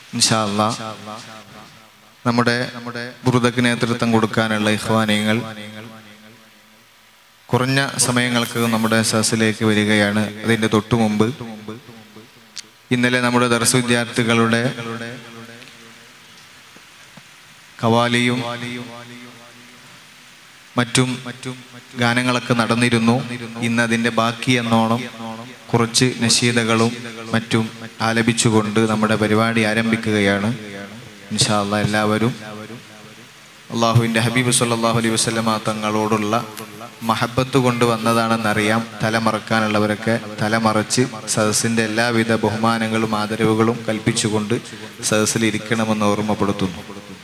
ഇൻഷാ അല്ലാ നമ്മുടെ നമ്മുടെ ബുറുദക്ക് നേതൃത്വം കൊടുക്കാനുള്ള ഇഹ്വാനയങ്ങൾ കുറഞ്ഞ സമയങ്ങൾക്ക് നമ്മുടെ സസിലേക്ക് വരികയാണ് അതിൻ്റെ തൊട്ടു മുമ്പ് ഇന്നലെ നമ്മുടെ ദർശ വിദ്യാർത്ഥികളുടെ കവാലിയും മറ്റും മറ്റും ഗാനങ്ങളൊക്കെ നടന്നിരുന്നു ഇന്ന് അതിൻ്റെ ബാക്കി എന്നോണം കുറച്ച് നശീതകളും മറ്റും ആലപിച്ചുകൊണ്ട് നമ്മുടെ പരിപാടി ആരംഭിക്കുകയാണ് ഇൻഷാല്ല എല്ലാവരും അള്ളാഹുവിൻ്റെ ഹബീബ് സല്ലാഹു അലൈഹി വസ്ലമ തങ്ങളോടുള്ള മഹബത്ത് കൊണ്ട് വന്നതാണെന്നറിയാം തലമറക്കാനുള്ളവരൊക്കെ തലമറച്ച് സദസ്സിൻ്റെ എല്ലാവിധ ബഹുമാനങ്ങളും ആദരവുകളും കൽപ്പിച്ചുകൊണ്ട് സദസ്സിൽ ഇരിക്കണമെന്ന് ഓർമ്മപ്പെടുത്തുന്നു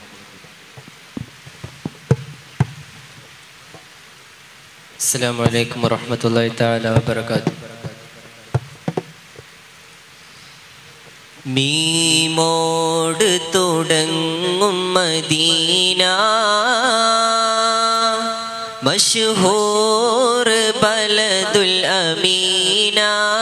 السلام عليكم ورحمة الله تعالى وبركاته മീമോട് തുടങ്ങും മദീന മഷഹൂർ ബലദുൽ അമീന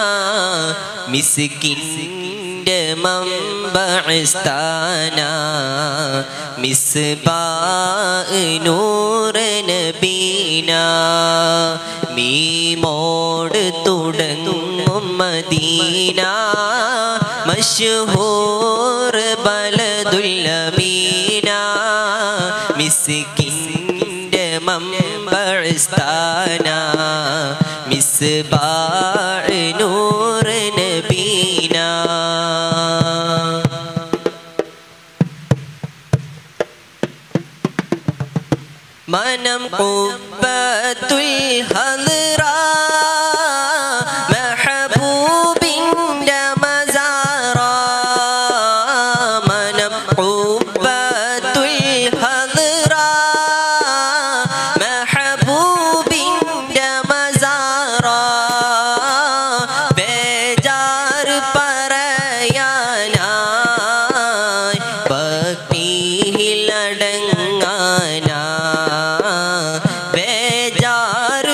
മിസ്കിൻ്റെ മമ്പസ്ഥാന മിസ്ബാ നൂർ നബീന മീമോട് തുടങ്ങും മദീന മഷഹൂർ ബലദുൽ അമീന മിസ്കിൻ്റെ മമ്പസ്ഥാന മിസ്ബാ നൂർ നബീന منم قبة الهضراء محبوب دمزارا منم قبة الهضراء محبوب دمزارا بجار പറയാനായി ഭക്തിയിലടങ്ങാനാ ബേജാർ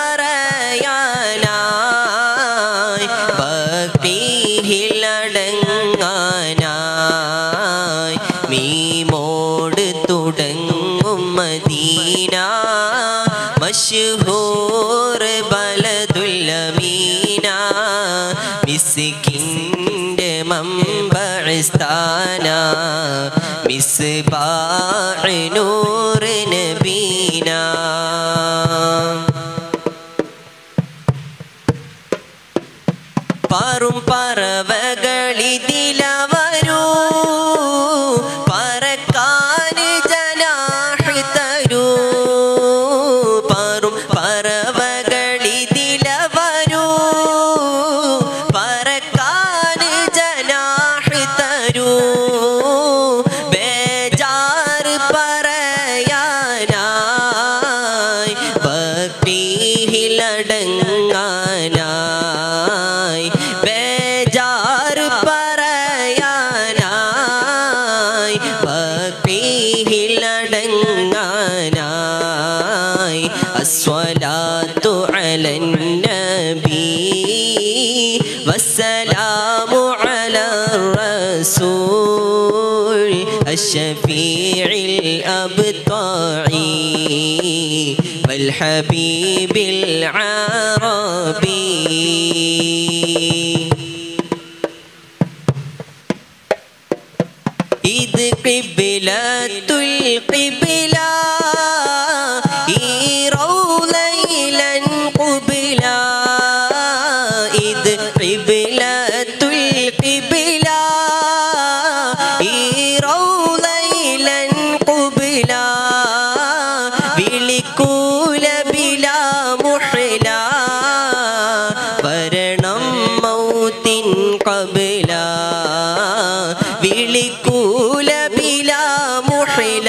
പറയാനായി ഭക്തിയിലടങ്ങാനായി മീമോട് തുടങ്ങും മദീന മഷഹൂർ ബലദുല്ലമീന മിസ്കിൻ്റെ മമ്പസ്ഥാന മിസ്ബാഹ് നൂർ നബീന പാറും പറവകളിതിലവരൂ പറക്കാൻ ജനാഹ് തരൂ പാറും പറവകളിതിലവരൂ പറക്കാൻ ജനാഹ് തരൂ ബേജാർ പറയാനായി ഭക്തിയിലടങ്ങാനായി ബേജാർ പറയാനായി ഭക്തിയിലടങ്ങാനായി അസ്വലാത്തു അലൻ നബി വസ്സലാമു അലാ الرسول الشفيع الأبطاعي والحبيب العربي إذ قبلة القبلة إيروا ليلا قبلا إذ قبلة القبلة إيروا ليلا قبلا വിളിക്കൂല ബിലാ മുഹ്ല വരണം മൗത്തിൻ കബല വിളിക്കൂല ബിലാ മുഹ്ല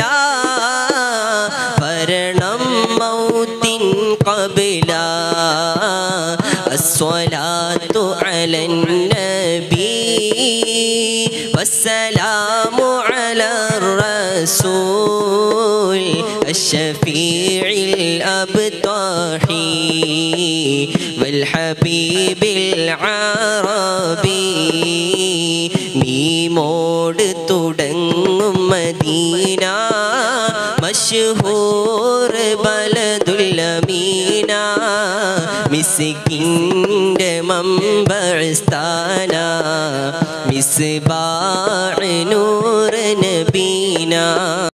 വരണം മൗത്തിൻ കബല الصلاة على النبي والسلام على الرسول الشفيع الأبطاحي والحبيب العربي ميمون മിസ്കോട് തുടങ്ങും മദീന മഷഹൂർ ബലദുല്ലമീന മിസ്കിൻ്റെ മമ്പസ്ഥാന മിസ് നൂർ നബീന